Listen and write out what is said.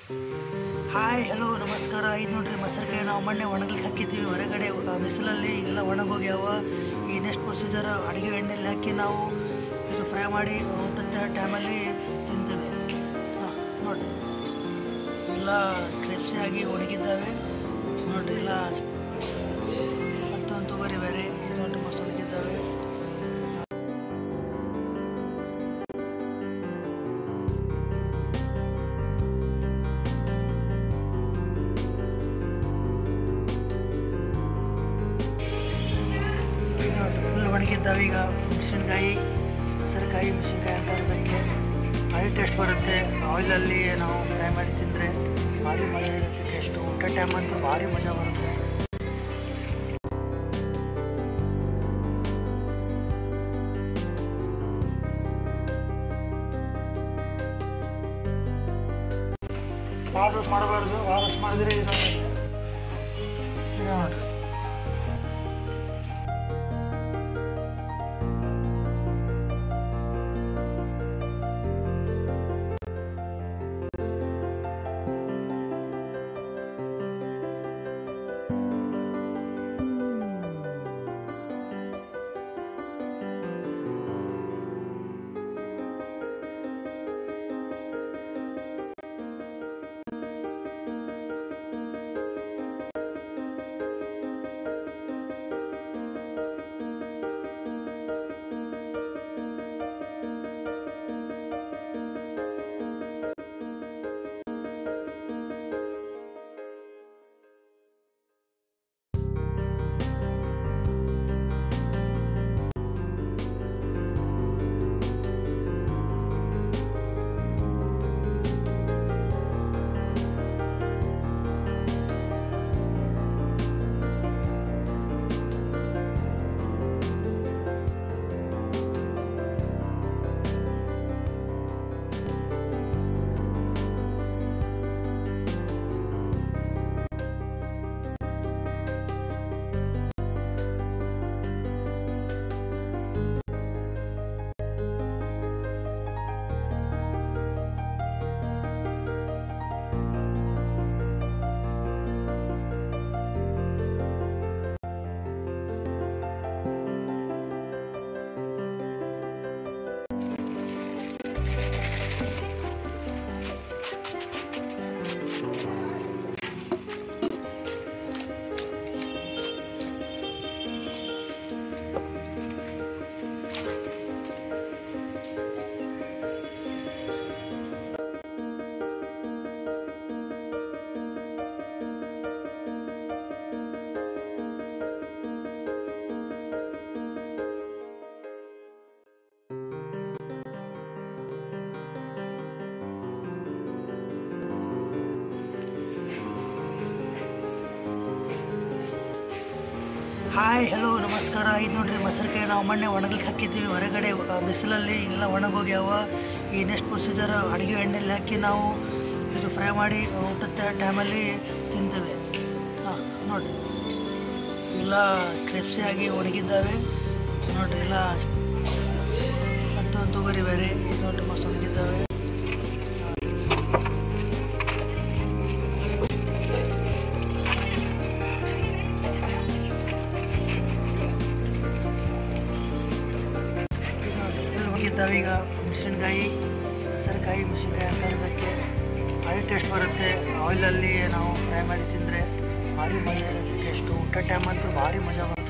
hi hello ನಮಸ್ಕಾರ ಇದು ನೋಡ್ರಿ ಮೊಸರುಕಾಯಿ ನಾವು ಮೊನ್ನೆ ಒಣಗಲಿಕ್ಕೆ ಹಾಕಿದ್ದೀವಿ ಹೊರಗಡೆ ಆ ಬಿಸಿಲಲ್ಲಿ ಈಗೆಲ್ಲ ಒಣಗೋಗ್ಯಾವ ಈ ನೆಕ್ಸ್ಟ್ ಪ್ರೊಸೀಜರ್ ಅಡುಗೆ ಎಣ್ಣೆಲಿ ಹಾಕಿ ನಾವು ಇದು ಫ್ರೈ ಮಾಡಿ ಊಟದ ಟೈಮಲ್ಲಿ ತಿಂತೀವಿ ಹಾಂ ನೋಡ್ರಿ ಎಲ್ಲ ಕ್ರಿಪ್ಸಿ ಆಗಿ ಒಣಗಿದ್ದಾವೆ ನೋಡ್ರಿ ಎಲ್ಲ ಮತ್ತೊಂದು ತಗೋರಿ ಬೇರೆ ಇದು ನೋಡ್ರಿ ಮಸ್ತ್ ಒಣಗಿದ್ದಾವೆ ಈಗ ನೋಡ್ರಿ ಫುಲ್ ಒಣಗಿದ್ದಾವೆ ಈಗ ಮೆಣಸಿನ್ಕಾಯಿ ಹಸಿರುಕಾಯಿ ಮೆಣಸಿನ್ಕಾಯಿ ಅಂತಾರೆ ಇದಕ್ಕೆ ಭಾರಿ ಟೇಸ್ಟ್ ಬರುತ್ತೆ ಆಯಿಲಲ್ಲಿ ನಾವು ಫ್ರೈ ಮಾಡಿ ತಿಂದರೆ ಭಾರಿ ಮಜಾ ಇರುತ್ತೆ ಟೇಸ್ಟು ಊಟ ಟೈಮ್ ಅಂತೂ ಭಾರಿ ಮಜಾ ಬರುತ್ತೆ ಭಾಳ ರೋಸ್ಟ್ ಮಾಡಬಾರ್ದು ಭಾಳ ರೋಸ್ಟ್ ಮಾಡಿದ್ರೆ ಇದಾಗುತ್ತೆ ಈಗ ನೋಡ್ರಿ ಹಾಯ್ ಹಲೋ ನಮಸ್ಕಾರ ಇದು ನೋಡ್ರಿ ಮೊಸರುಕಾಯಿ ನಾವು ಮೊನ್ನೆ ಒಣಗಲಿಕ್ಕೆ ಹಾಕಿದ್ದೀವಿ ಹೊರಗಡೆ ಆ ಬಿಸಿಲಲ್ಲಿ ಈಗೆಲ್ಲ ಒಣಗೋಗ್ಯಾವ ಈ ನೆಕ್ಸ್ಟ್ ಪ್ರೊಸೀಜರ್ ಅಡುಗೆ ಎಣ್ಣೆಲಿ ಹಾಕಿ ನಾವು ಇದು ಫ್ರೈ ಮಾಡಿ ಊಟದ ಟೈಮಲ್ಲಿ ತಿಂತೀವಿ ಹಾಂ ನೋಡ್ರಿ ಎಲ್ಲ ಕ್ರಿಪ್ಸಿ ಆಗಿ ಒಣಗಿದ್ದಾವೆ ನೋಡ್ರಿ ಎಲ್ಲ ಮತ್ತೊಂದು ತಗೋರಿ ಬೇರೆ ಇದು ನೋಡ್ರಿ ಮಸ್ತ್ ಒಣಗಿದ್ದಾವೆ ಹೋಗಿದ್ದಾವೆ ಈಗ ಮೆಣಸಿನ್ಕಾಯಿ ಹಸಿರುಕಾಯಿ ಮೆಣಸಿನ್ಕಾಯಿ ಅಂತಾರೆ ಇದಕ್ಕೆ ಭಾರಿ ಟೇಸ್ಟ್ ಬರುತ್ತೆ ಆಯಿಲಲ್ಲಿ ನಾವು ಫ್ರೈ ಮಾಡಿ ತಿಂದರೆ ಭಾರಿ ಮಜಾ ಇರುತ್ತೆ ಟೇಸ್ಟು ಊಟ ಟೈಮ್ ಅಂತೂ ಭಾರಿ ಮಜಾ ಬರುತ್ತೆ